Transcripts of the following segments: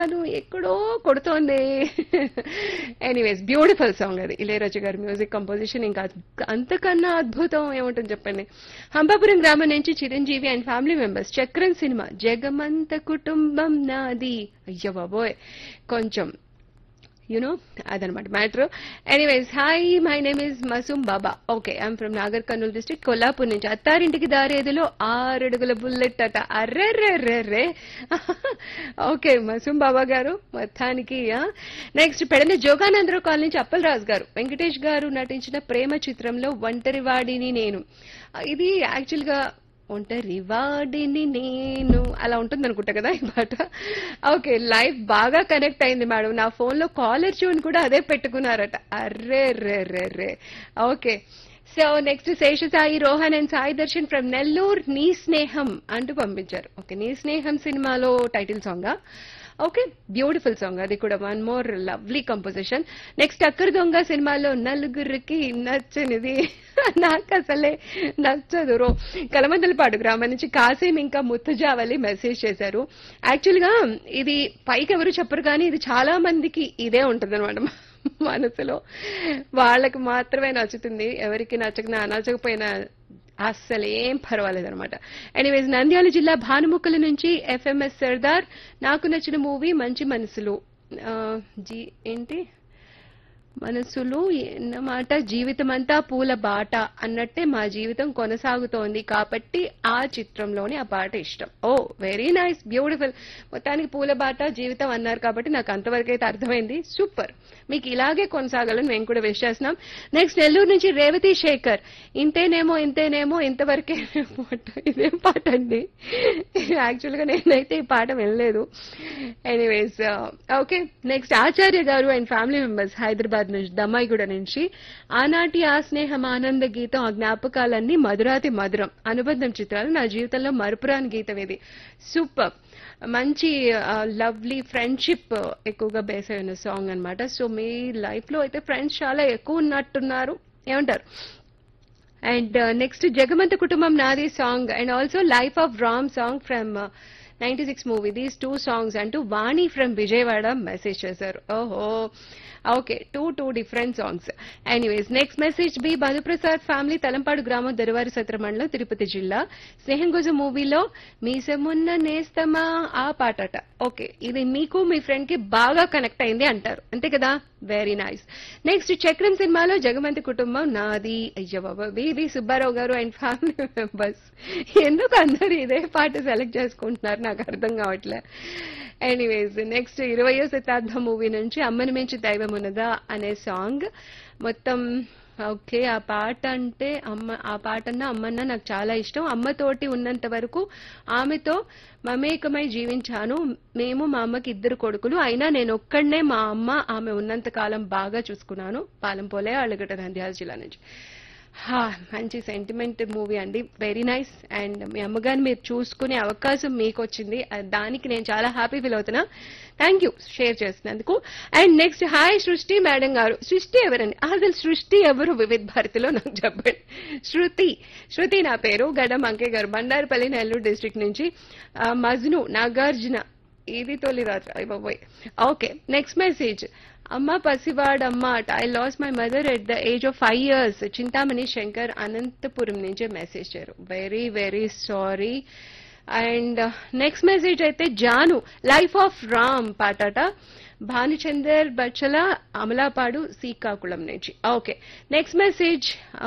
తను ఎక్కడో కొడుతోంది anyways beautiful song అది ఇళయరాజు గారి మ్యూజిక్ కంపోజిషన్ ఇంకా అద్- అంతకన్నా అద్భుతం ఏముంటుంది చెప్పండి హంపాపురం గ్రామం నుంచి Chiranjeevi and family members Chakram cinema జగమంత కుటుంబం నాది అయ్యో బాబోయ్ కొంచెం యునో అదనమాట matter anyways hi my name is Masoom Baba okay I'm from Nagar Kurnool district Kollapur నుంచి అత్తారింటికి దారేదిలో ఆరడుగుల బుల్లెట్ అట అర్రెర్రెర్రెర్రే ఓకే మసూమ్ బాబా గారు మొత్తానికి నెక్స్ట్ పెడన జోగానందరావు కాలనీ నుంచి అప్పలరాజు గారు వెంకటేష్ గారు నటించిన ప్రేమ చిత్రంలో ఒంటరివాడిని నేను ఇది యాక్చువల్ గా ఒంటరి వాడిని నేను అలా ఉంటుంది అనుకుంటా కదా ఈ పాట ఓకే లైఫ్ బాగా కనెక్ట్ అయింది మేడం నా ఫోన్ లో కాలర్ ట్యూన్ కూడా అదే పెట్టుకున్నారట అర్రే రే రే రే okay so next Seshasai Rohan and Sai Darshan from Nellore నీ స్నేహం అంటూ పంపించారు ఓకే నీ స్నేహం సినిమాలో టైటిల్ సాంగా ఓకే బ్యూటిఫుల్ సాంగ్ అది కూడా one more lovely composition next అక్కర్ దొంగ సినిమాలో నలుగురికి నచ్చనిది నాకు అసలే నచ్చదు రో కలమందలపాడు గ్రామం నుంచి కాసేం ఇంకా ముత్తజావలి మెసేజ్ చేశారు యాక్చువల్ గా ఇది పైకి ఎవరు చెప్పరు కానీ ఇది చాలా మందికి ఇదే ఉంటుంది మనసులో వాళ్ళకి మాత్రమే నచ్చుతుంది ఎవరికి నచ్చకనా నచ్చకపోయినా అస్సలు ఏం పర్వాలేదు అనమాట ఎనీవేస్ నంద్యాల జిల్లా భానుముక్కల నుంచి ఎఫ్ఎంఎస్ సర్దార్ నాకు నచ్చిన మూవీ మంచి మనసులు ఆ, జీ ఏంటి మనసులు అన్నమాట జీవితం అంతా పూల బాట అన్నట్టే మా జీవితం కొనసాగుతోంది కాబట్టి ఆ చిత్రంలోని ఆ పాట ఇష్టం ఓ వెరీ నైస్ బ్యూటిఫుల్ మొత్తానికి పూల బాట జీవితం అన్నారు కాబట్టి నాకు అంతవరకు అయితే అర్థమైంది సూపర్ మీకు ఇలాగే కొనసాగాలని మేము కూడా విష్ చేస్తున్నాం నెక్స్ట్ నెల్లూరు నుంచి రేవతి శేఖర్ ఇంతేనేమో ఇంతేనేమో ఇంతవరకే పాట ఇదేం పాట అండి యాక్చువల్ గా నేనైతే ఈ పాట వినలేదు ఎనీవేస్ ఓకే నెక్స్ట్ ఆచార్య గారు అండ్ ఫ్యామిలీ మెంబర్స్ హైదరాబాద్ నుంచి దమ్మాయిగూడ నుంచి ఆనాటి ఆ స్నేహం ఆనంద గీతం ఆ జ్ఞాపకాలన్నీ మధురాతి మధురం అనుబంధం చిత్రాలు నా జీవితంలో మరుపురాని గీతం ఇది సూపర్ మంచి లవ్లీ ఫ్రెండ్షిప్ ఎక్కువగా బేస్ అయిన సాంగ్ అన్నమాట సో మీ లైఫ్ లో అయితే ఫ్రెండ్స్ చాలా ఎక్కువ ఉన్నట్టున్నారు ఏమంటారు అండ్ నెక్స్ట్ జగమంత కుటుంబం నాది song and also life of Ram song from ninety six movie these two songs అంటూ వాణి ఫ్రమ్ విజయవాడ మెసేజ్ చేశారు ఓహో okay two two different songs anyways next message B Madhuprasad family Talampadu గ్రామం దొరవారి సత్ర మండలం తిరుపతి జిల్లా స్నేహంగుజ మూవీలో మీసమున్న నేస్తమా ఆ పాటట ఓకే ఇది మీకు మీ ఫ్రెండ్ కి బాగా కనెక్ట్ అయింది అంటారు అంతే కదా వెరీ నైస్ నెక్స్ట్ చక్రం సినిమాలో జగమంతి కుటుంబం నాది అయ్య బాబా బివి సుబ్బారావు గారు అండ్ ఫ్యామిలీ మెంబర్స్ ఎందుకు అందరు ఇదే పాట సెలెక్ట్ చేసుకుంటున్నారు నాకు అర్థం కావట్లే ఎనీవేస్ నెక్స్ట్ ఇరవయో శతాబ్దం మూవీ నుంచి అమ్మని మించి దైవం ఉన్నదా అనే సాంగ్ మొత్తం ఓకే ఆ పాట అంటే అమ్మ ఆ పాట అన్న అమ్మన్న నాకు చాలా ఇష్టం అమ్మతోటి ఉన్నంత వరకు ఆమెతో మమేకమై జీవించాను మేము మా అమ్మకి ఇద్దరు కొడుకులు అయినా నేను ఒక్కడనే మా అమ్మ ఆమె ఉన్నంత కాలం బాగా చూసుకున్నాను పాలంపోలే అళ్ళగడ్డ నంద్యాల జిల్లా నుంచి హా, మంచి సెంటిమెంట్ మూవీ అండి వెరీ నైస్ అండ్ మీ అమ్మగారిని మీరు చూసుకునే అవకాశం మీకు వచ్చింది ఆ, దానికి నేను చాలా హ్యాపీ ఫీల్ అవుతున్నా థ్యాంక్ యూ షేర్ చేసినందుకు and next hi Srishti madam గారు సృష్టి ఎవరండి అసలు సృష్టి ఎవరు వివిధ భారతిలో నాకు చెప్పండి శృతి శృతి నా పేరు గడ్డం అంకే గారు బండారుపల్లి నెల్లూరు డిస్ట్రిక్ట్ నుంచి ఆ, మజ్ను నాగార్జున ఇది తొలి రాత్రి అయ్య బాబోయ్ ఓకే నెక్స్ట్ మెసేజ్ అమ్మ పసివాడమ్మ I lost my mother at the age of five years Chintamani Shankar Anantapuram నుంచే మెసేజ్ చేశారు very very sorry and next message అయితే జాను లైఫ్ ఆఫ్ రామ్ పాటట భానుచందర్ బచ్చల అమలాపాడు శ్రీకాకుళం నుంచి ఓకే నెక్స్ట్ మెసేజ్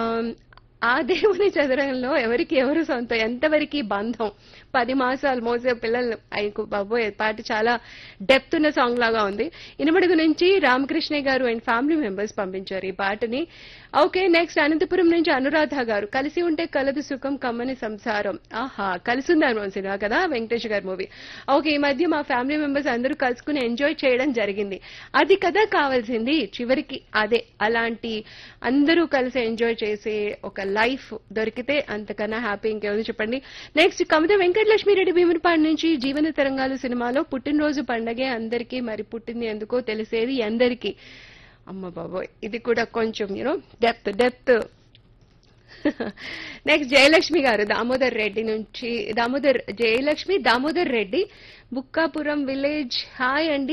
ఆ దేవుని చదరంలో ఎవరికి ఎవరు సొంతం ఎంతవరకు బంధం పది మాసాలు మోసే పిల్లలు అయ్యకు బాబోయ్ పాట చాలా డెప్త్ ఉన్న సాంగ్ లాగా ఉంది ఇనుమడుగు నుంచి రామకృష్ణ గారు అండ్ ఫ్యామిలీ మెంబర్స్ పంపించారు ఈ పాటని ఓకే నెక్స్ట్ అనంతపురం నుంచి అనురాధ గారు కలిసి ఉంటే కలదు సుఖం కమ్మని సంసారం ఆహా కలిసి ఉన్నారు సినిమా కదా వెంకటేష్ గారి మూవీ ఓకే ఈ మధ్య మా ఫ్యామిలీ మెంబర్స్ అందరూ కలుసుకుని ఎంజాయ్ చేయడం జరిగింది అది కదా కావాల్సింది చివరికి అదే అలాంటి అందరూ కలిసి ఎంజాయ్ చేసే ఒక లైఫ్ దొరికితే అంతకన్నా హ్యాపీ ఇంకేముంది చెప్పండి నెక్స్ట్ కవిత వెంకటలక్ష్మిరెడ్డి భీమునిపాడు నుంచి జీవన తరంగాలు సినిమాలో పుట్టినరోజు పండగే అందరికీ మరి పుట్టింది ఎందుకో తెలిసేది అందరికీ అమ్మ బాబోయ్ ఇది కూడా కొంచెం you know depth depth next Jayalakshmi గారు దామోదర్ రెడ్డి నుంచి దామోదర్ జయలక్ష్మి దామోదర్ రెడ్డి బుక్కాపురం విలేజ్ హాయ్ అండి